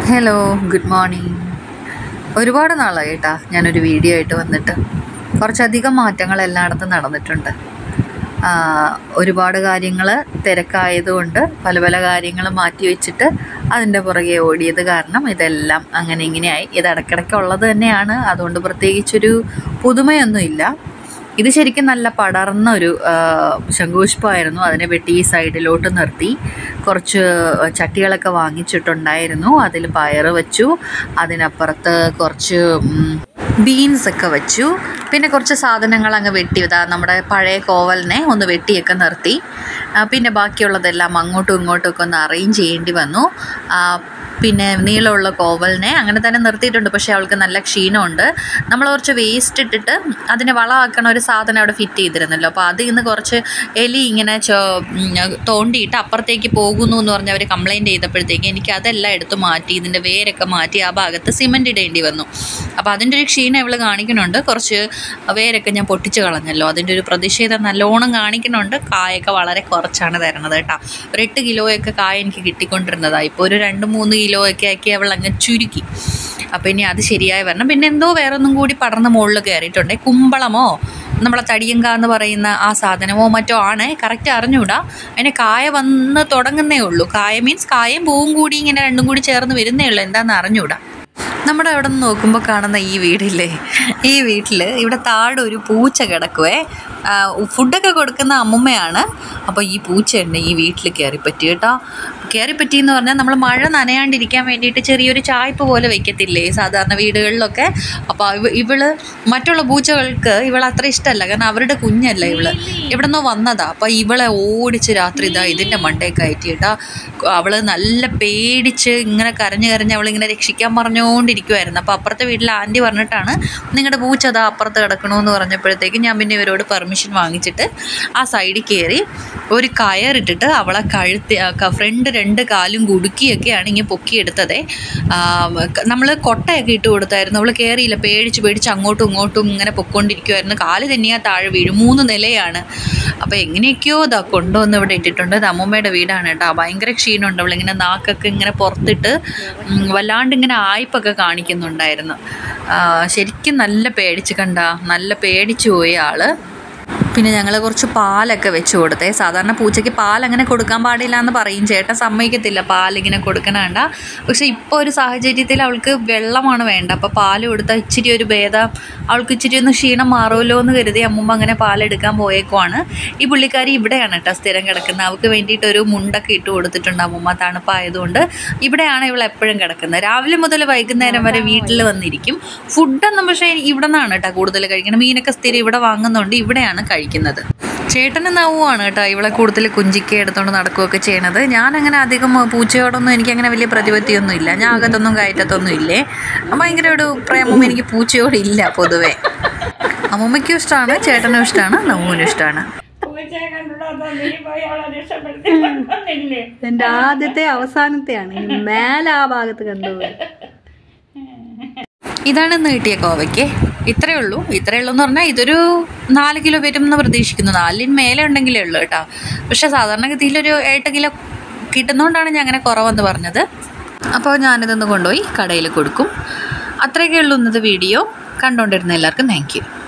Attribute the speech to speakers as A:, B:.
A: hello good morning ഒരുപാട് നാളായി കേട്ടാ ഞാനൊരു വീഡിയോ ആയിട്ട് വന്നിട്ട് കുറച്ചധികം മാറ്റങ്ങൾ എല്ലായിടത്തും നടന്നിട്ടുണ്ട് ആ, ഒരുപാട് കാര്യങ്ങൾ തിരക്കായതുകൊണ്ട് പല പല കാര്യങ്ങൾ മാറ്റി വെച്ചിട്ട് അതിൻ്റെ പുറകെ ഓടിയത് കാരണം ഇതെല്ലാം അങ്ങനെ ഇങ്ങനെയായി ഇത് ഇടയ്ക്കിടയ്ക്കുള്ളത് തന്നെയാണ് അതുകൊണ്ട് പ്രത്യേകിച്ചൊരു പുതുമയൊന്നുമില്ല ഇത് ശരിക്കും നല്ല പടർന്ന ഒരു ആ, ശംഖുപുഷ്പമായിരുന്നു അതിനെ വെട്ടി ഈ സൈഡിലോട്ട് നിർത്തി കുറച്ച് ചട്ടികളൊക്കെ വാങ്ങിച്ചിട്ടുണ്ടായിരുന്നു അതിൽ പയറ് വെച്ചു അതിനപ്പുറത്ത് കുറച്ച് ബീൻസ് ഒക്കെ വെച്ചു പിന്നെ കുറച്ച് സാധനങ്ങൾ അങ്ങ് വെട്ടി ഇതാ നമ്മുടെ പഴയ കോവലിനെ ഒന്ന് വെട്ടിയൊക്കെ നിർത്തി ആ, പിന്നെ ബാക്കിയുള്ളതെല്ലാം അങ്ങോട്ടും ഇങ്ങോട്ടും ഒക്കെ ഒന്ന് അറേഞ്ച് ചെയ്യേണ്ടി വന്നു ആ, പിന്നെ നീളമുള്ള കോവലിനെ അങ്ങനെ തന്നെ നിർത്തിയിട്ടുണ്ട് പക്ഷേ അവൾക്ക് നല്ല ക്ഷീണമുണ്ട് നമ്മൾ കുറച്ച് വേസ്റ്റ് ഇട്ടിട്ട് അതിനെ വളമാക്കണ ഒരു സാധനം അവിടെ ഫിറ്റ് ചെയ്തിരുന്നല്ലോ അപ്പോൾ അതിൽ നിന്ന് കുറച്ച് എലി ഇങ്ങനെ ചോ ഉം, തോണ്ടിയിട്ട് അപ്പുറത്തേക്ക് പോകുന്നു എന്ന് പറഞ്ഞ് അവർ കംപ്ലയിൻറ്റ് ചെയ്തപ്പോഴത്തേക്ക് എനിക്ക് അതെല്ലാം എടുത്ത് മാറ്റി ഇതിൻ്റെ വേരൊക്കെ മാറ്റി ആ ഭാഗത്ത് സിമൻറ്റ് ഇടേണ്ടി വന്നു അപ്പോൾ അതിൻ്റെ ഒരു ക്ഷീണം ഇവൾ കാണിക്കുന്നുണ്ട് കുറച്ച് വേരൊക്കെ ഞാൻ പൊട്ടിച്ച് കളഞ്ഞല്ലോ അതിൻ്റെ ഒരു പ്രതിഷേധം നല്ലോണം കാണിക്കുന്നുണ്ട് കായൊക്കെ വളരെ കുറച്ചാണ് തരണത് കേട്ടോ ഒരു എട്ട് കിലോയൊക്കെ കായ എനിക്ക് കിട്ടിക്കൊണ്ടിരുന്നതാണ് ഇപ്പോൾ ഒരു രണ്ട് മൂന്ന് കിലോ ഒക്കെ ആക്കി അവൾ അങ്ങ് ചുരുക്കി അപ്പോൾ ഇനി അത് ശരിയായി വരണം പിന്നെ എന്തോ വേറെ ഒന്നും കൂടി പടർന്ന് മുകളിൽ കയറിയിട്ടുണ്ട് കുമ്പളമോ നമ്മളെ തടിയങ്ക എന്ന് പറയുന്ന ആ സാധനമോ മറ്റോ ആണ് കറക്റ്റ് അറിഞ്ഞൂടാ അതിന് കായ വന്ന് തുടങ്ങുന്നേ ഉള്ളൂ കായ മീൻസ് കായും പൂവും കൂടി ഇങ്ങനെ രണ്ടും കൂടി ചേർന്ന് വരുന്നേ ഉള്ളൂ എന്താണെന്ന് അറിഞ്ഞൂടാ നമ്മുടെ അവിടെ നിന്ന് നോക്കുമ്പോൾ കാണുന്ന ഈ വീടില്ലേ ഈ വീട്ടിൽ ഇവിടെ താഴെ ഒരു പൂച്ച കിടക്കുവേ ആ, ഫുഡൊക്കെ കൊടുക്കുന്ന അമ്മുമ്മയാണ് അപ്പോൾ ഈ പൂച്ചയുണ്ട് ഈ വീട്ടിൽ കയറിപ്പറ്റി കേട്ടോ കയറിപ്പറ്റി എന്ന് പറഞ്ഞാൽ നമ്മൾ മഴ നനയാണ്ടിരിക്കാൻ വേണ്ടിയിട്ട് ചെറിയൊരു ചായ്പ് പോലെ വെക്കത്തില്ലേ സാധാരണ വീടുകളിലൊക്കെ അപ്പോൾ ഇവ ഇവള് മറ്റുള്ള പൂച്ചകൾക്ക് ഇവളെ അത്ര ഇഷ്ടമല്ല കാരണം അവരുടെ കുഞ്ഞല്ല ഇവള് ഇവിടെ നിന്ന് വന്നതാ അപ്പോൾ ഇവളെ ഓടിച്ച് രാത്രി ഇതാ ഇതിൻ്റെ മണ്ടേ കയറ്റിയിട്ടാ അവള് നല്ല പേടിച്ച് ഇങ്ങനെ കരഞ്ഞ് കരഞ്ഞ് അവളിങ്ങനെ രക്ഷിക്കാൻ പറഞ്ഞുകൊണ്ടിരിക്കുമായിരുന്നു അപ്പോൾ അപ്പുറത്തെ വീട്ടിലെ ആൻറ്റി പറഞ്ഞിട്ടാണ് നിങ്ങളുടെ പൂച്ച അതാ അപ്പുറത്ത് കിടക്കണമെന്ന് പറഞ്ഞപ്പോഴത്തേക്ക് ഞാൻ പിന്നെ ഇവരോട് പെർമിഷൻ വാങ്ങിച്ചിട്ട് ആ സൈഡിൽ കയറി ഒരു കയറിട്ടിട്ട് അവളെ കഴുത്തി ഫ്രണ്ട് രണ്ട് കാലും കുടുക്കിയൊക്കെയാണ് ഇങ്ങനെ പൊക്കിയെടുത്തതേ നമ്മൾ കൊട്ടയൊക്കെ ഇട്ട് കൊടുത്തായിരുന്നു അവൾ കയറിയില്ല പേടിച്ച് പേടിച്ച് അങ്ങോട്ടും ഇങ്ങോട്ടും ഇങ്ങനെ പൊക്കോണ്ടിരിക്കുമായിരുന്നു കാല് തന്നെയാ താഴെ വീഴും മൂന്ന് നിലയാണ് അപ്പോൾ എങ്ങനെയൊക്കെയോ ഇതാ കൊണ്ടുവന്ന് ഇവിടെ ഇട്ടിട്ടുണ്ട് ഇത് അമ്മൂമ്മയുടെ വീടാണ് കേട്ടോ ഭയങ്കര ക്ഷീണമുണ്ട് അവളിങ്ങനെ നാക്കൊക്കെ ഇങ്ങനെ പുറത്തിട്ട് ഉം, വല്ലാണ്ട് ഇങ്ങനെ ആയ്പൊക്കെ കാണിക്കുന്നുണ്ടായിരുന്നു ആ, ശരിക്കും നല്ല പേടിച്ച് കണ്ട നല്ല പേടിച്ചു പോയി ആള് പിന്നെ ഞങ്ങൾ കുറച്ച് പാലൊക്കെ വെച്ച് കൊടുത്തേ സാധാരണ പൂച്ചയ്ക്ക് പാൽ അങ്ങനെ കൊടുക്കാൻ പാടില്ല എന്ന് പറയും ചേട്ടൻ സമ്മതിക്കത്തില്ല പാലിങ്ങനെ കൊടുക്കണണ്ട പക്ഷെ ഇപ്പോൾ ഒരു സാഹചര്യത്തിൽ അവൾക്ക് വെള്ളമാണ് വേണ്ട അപ്പോൾ പാൽ കൊടുത്താൽ ഇച്ചിരി ഒരു ഭേദം അവൾക്ക് ഇച്ചിരി ഒന്ന് ക്ഷീണം മാറുമല്ലോ എന്ന് കരുതി അമ്മുമ്മ അങ്ങനെ പാലെടുക്കാൻ പോയേക്കുവാണ് ഈ പുള്ളിക്കാരി ഇവിടെയാണ് കേട്ടോ സ്ഥിരം കിടക്കുന്നത് അവൾക്ക് വേണ്ടിയിട്ട് ഒരു മുണ്ടൊക്കെ ഇട്ട് കൊടുത്തിട്ടുണ്ട് അമ്മുമ്മ തണുപ്പായതുകൊണ്ട് ഇവിടെയാണ് ഇവൾ എപ്പോഴും കിടക്കുന്നത് രാവിലെ മുതൽ വൈകുന്നേരം വരെ വീട്ടിൽ വന്നിരിക്കും ഫുഡൊന്നും പക്ഷേ ഇവിടെ നിന്നാണ് കേട്ടോ കൂടുതൽ കഴിക്കുന്നത് മീനൊക്കെ സ്ഥിരം ഇവിടെ വാങ്ങുന്നുണ്ട് ഇവിടെയാണ് കഴിക്കുന്നത് ചേട്ടന് നവുമാണ് കേട്ടോ ഇവളെ കൂടുതൽ കുഞ്ചിക്ക എടുത്തുകൊണ്ട് നടക്കുകയൊക്കെ ചെയ്യണത് ഞാൻ അങ്ങനെ അധികം പൂച്ചയോടൊന്നും എനിക്ക് അങ്ങനെ വലിയ പ്രതിപത്തിയൊന്നും ഇല്ല ഞാൻ അകത്തൊന്നും കയറ്റത്തൊന്നും ഇല്ലേ ഭയങ്കര ഒരു പ്രേമം എനിക്ക് പൂച്ചയോടില്ല പൊതുവേ അമ്മൂമ്മയ്ക്കും ഇഷ്ടമാണ് ചേട്ടനും ഇഷ്ടമാണ് നവുവിനും ഇഷ്ടമാണ്
B: പൂച്ചയെ കണ്ടിട്ടോ നീ പോയി അവളെ രക്ഷപ്പെടുത്തി കൊണ്ടുവന്നില്ലേ
C: എന്റെ ആദ്യത്തെ അവസാനത്തെയാണ് ഇനി മേലെ ആ ഭാഗത്ത് കണ്ടുപോയി
A: ഇതാണ് ഇന്ന് കിട്ടിയ കോവയ്ക്ക് ഇത്രയേ ഉള്ളൂ ഇത്രയേ ഉള്ളൂ എന്ന് പറഞ്ഞാൽ ഇതൊരു നാല് കിലോ വരും എന്ന് പ്രതീക്ഷിക്കുന്നു നാലിന് മേലെ ഉണ്ടെങ്കിലേ ഉള്ളൂ കേട്ടോ പക്ഷേ സാധാരണഗതിയിൽ ഒരു എട്ട് കിലോ കിട്ടുന്നതുകൊണ്ടാണ് ഞാൻ അങ്ങനെ കുറവെന്ന് പറഞ്ഞത് അപ്പോൾ ഞാനിതൊന്ന് കൊണ്ടുപോയി കടയിൽ കൊടുക്കും അത്രയൊക്കെ ഉള്ളൂ ഇന്നത്തെ വീഡിയോ കണ്ടുകൊണ്ടിരുന്ന എല്ലാവർക്കും താങ്ക് യു